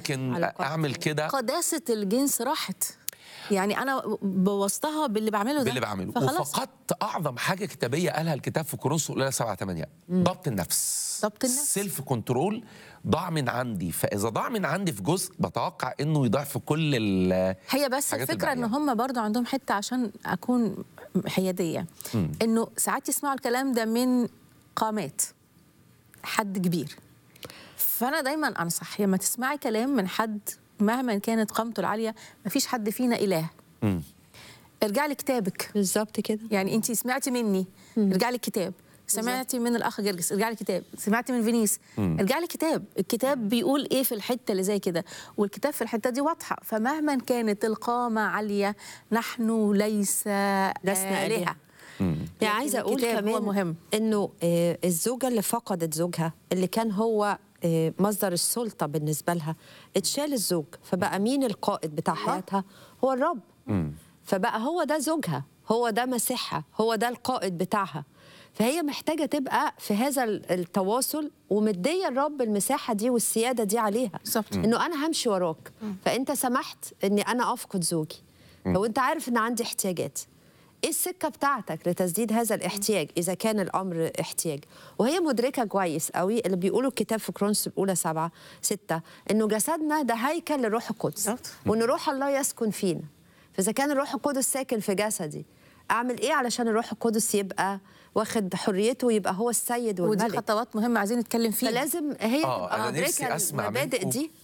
ممكن علاقات اعمل كده قداسه الجنس راحت يعني انا بوظتها باللي بعمله ده باللي بعمله فخلاص وفقدت اعظم حاجه كتابيه قالها الكتاب في كورنثوس الاولى 7 8 ضبط النفس ضبط النفس. سيلف كنترول ضاع من عندي فاذا ضاع من عندي في جزء بتوقع انه يضيع في كل ال هي بس الحاجات الفكره ان الباقية. هم برضو عندهم حته عشان اكون حياديه انه ساعات يسمعوا الكلام ده من قامات حد كبير فانا دايما انصح لما تسمعي كلام من حد مهما كانت قامته العاليه مفيش حد فينا اله مم. ارجع لكتابك بالظبط كده يعني انت سمعتي مني ارجع لي الكتاب سمعتي من الاخ جرجس ارجع لي الكتاب سمعتي من فينيس ارجع لي الكتاب الكتاب بيقول ايه في الحته اللي زي كده والكتاب في الحته دي واضحه فمهما كانت القامه عاليه نحن ليس لسنا آلهة يعني لكن عايزه اقول الكتاب كمان هو مهم. انه آه، الزوجه اللي فقدت زوجها اللي كان هو آه، مصدر السلطه بالنسبه لها اتشال الزوج فبقى مين القائد بتاع حياتها هو الرب فبقى هو ده زوجها هو ده مسيحها هو ده القائد بتاعها فهي محتاجه تبقى في هذا ال- التواصل ومديه الرب المساحه دي والسياده دي عليها بالظبط. انه انا همشي وراك فانت سمحت اني انا افقد زوجي لو انت عارف ان عندي احتياجات ايه السكه بتاعتك لتسديد هذا الاحتياج اذا كان الامر احتياج وهي مدركه كويس قوي اللي بيقولوا الكتاب في كرونس الاولى سبعة ستة انه جسدنا ده هيكل للروح القدس بالظبط. وان روح الله يسكن فينا فاذا كان الروح القدس ساكن في جسدي اعمل ايه علشان الروح القدس يبقى واخد حريته ويبقى هو السيد ودي والملك خطوات مهمه عايزين نتكلم فيها فلازم هي آه، تبقى أنا نفسي مدركه أسمع المبادئ منكم. دي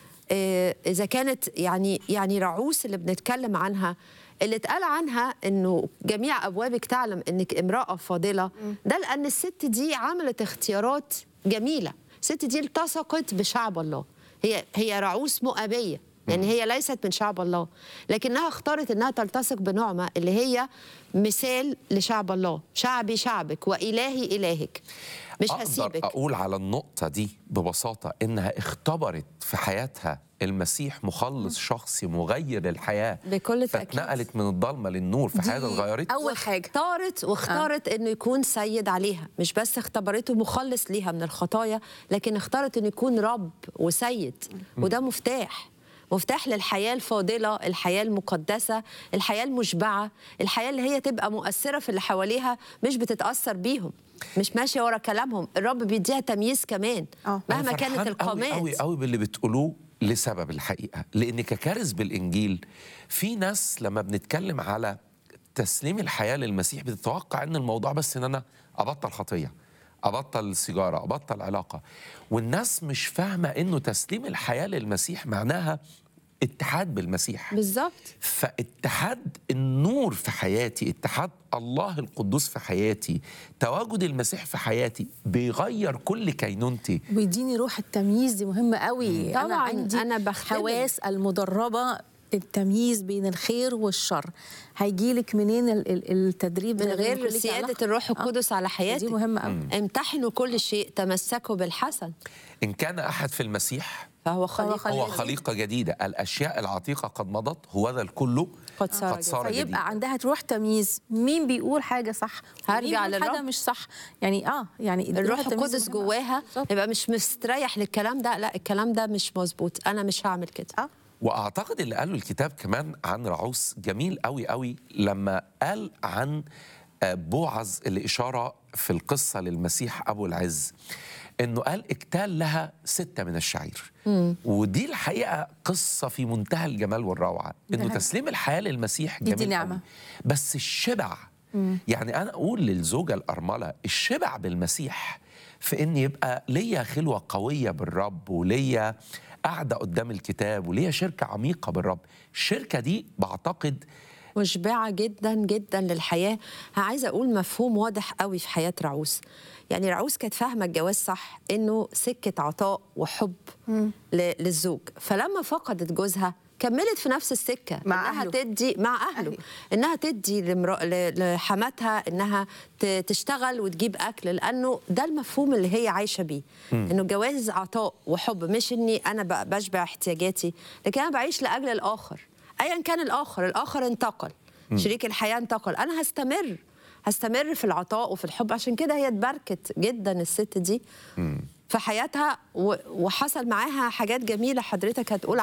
آه، اذا كانت يعني يعني رعوس اللي بنتكلم عنها اللي اتقال عنها انه جميع ابوابك تعلم انك امراه فاضله ده لان الست دي عملت اختيارات جميله الست دي التصقت بشعب الله هي هي رعوس مؤابيه يعني هي ليست من شعب الله لكنها اختارت انها تلتصق بنعمه اللي هي مثال لشعب الله شعبي شعبك والهي الهك مش اقدر هسيبك اقول على النقطه دي ببساطه انها اختبرت في حياتها المسيح مخلص شخصي مغير للحياه بكل تأكيد. فاتنقلت من الضلمه للنور في حياتها اتغيرت اول حاجه اختارت واختارت انه يكون سيد عليها مش بس اختبرته مخلص ليها من الخطايا لكن اختارت انه يكون رب وسيد وده مفتاح مفتاح للحياة الفاضلة الحياة المقدسة الحياة المشبعة الحياة اللي هي تبقى مؤثرة في اللي حواليها مش بتتأثر بيهم مش ماشية ورا كلامهم الرب بيديها تمييز كمان آه. مهما أنا كانت فرحان القامات قوي قوي قوي باللي بتقولوه لسبب الحقيقه لان ككارث بالانجيل في ناس لما بنتكلم على تسليم الحياه للمسيح بتتوقع ان الموضوع بس ان انا ابطل خطيه ابطل سيجاره ابطل علاقه والناس مش فاهمه انه تسليم الحياه للمسيح معناها اتحاد بالمسيح بالظبط فاتحاد النور في حياتي اتحاد الله القدوس في حياتي تواجد المسيح في حياتي بيغير كل كينونتي ويديني روح التمييز دي مهمه قوي انا طبعاً، عندي أنا بختبر. حواس المدربه التمييز بين الخير والشر هيجيلك منين ال- ال- التدريب من ده؟ غير يكون ليكي سيادة علاقة. الروح آه. القدس على حياتك دي مهمه قوي امتحنوا كل شيء تمسكوا بالحسن ان كان احد في المسيح فهو خليقة خليقة هو جديدة. خليقه جديده الاشياء العتيقه قد مضت هو ذا الكل قد صار قد صار جديد فيبقى عندها روح تمييز مين بيقول حاجه صح ومين هرجع بيقول حاجه للرب. مش صح يعني اه يعني الروح التمييز القدس مهمة. جواها بالظبط. يبقى مش مستريح للكلام ده لا الكلام ده مش مظبوط انا مش هعمل كده اه واعتقد اللي قاله الكتاب كمان عن رعوس جميل قوي قوي لما قال عن آه، بوعز اللي اشاره في القصه للمسيح ابو العز انه قال اكتال لها سته من الشعير ودي الحقيقه قصه في منتهى الجمال والروعه ده انه حقيقي. تسليم الحياه للمسيح دي- دي جميل نعمة. قوي. بس الشبع يعني انا اقول للزوجه الارمله الشبع بالمسيح في ان يبقى ليا خلوه قويه بالرب وليا قاعده قدام الكتاب وليا شركه عميقه بالرب الشركه دي بعتقد مشبعة جدا جدا للحياة عايزة أقول مفهوم واضح قوي في حياة رعوس يعني رعوس كانت فاهمة الجواز صح إنه سكة عطاء وحب ل- للزوج فلما فقدت جوزها كملت في نفس السكة مع إنها أهله. تدي مع أهله أهله. إنها تدي لمرا... ل- لحماتها إنها ت... تشتغل وتجيب أكل لأنه ده المفهوم اللي هي عايشة بيه إنه الجواز عطاء وحب مش إني أنا ب- بشبع احتياجاتي لكن أنا بعيش لأجل الآخر ايا كان الاخر الاخر انتقل شريك الحياه انتقل انا هستمر هستمر في العطاء وفي الحب عشان كده هي اتباركت جدا الست دي في حياتها و- وحصل معاها حاجات جميله حضرتك هتقول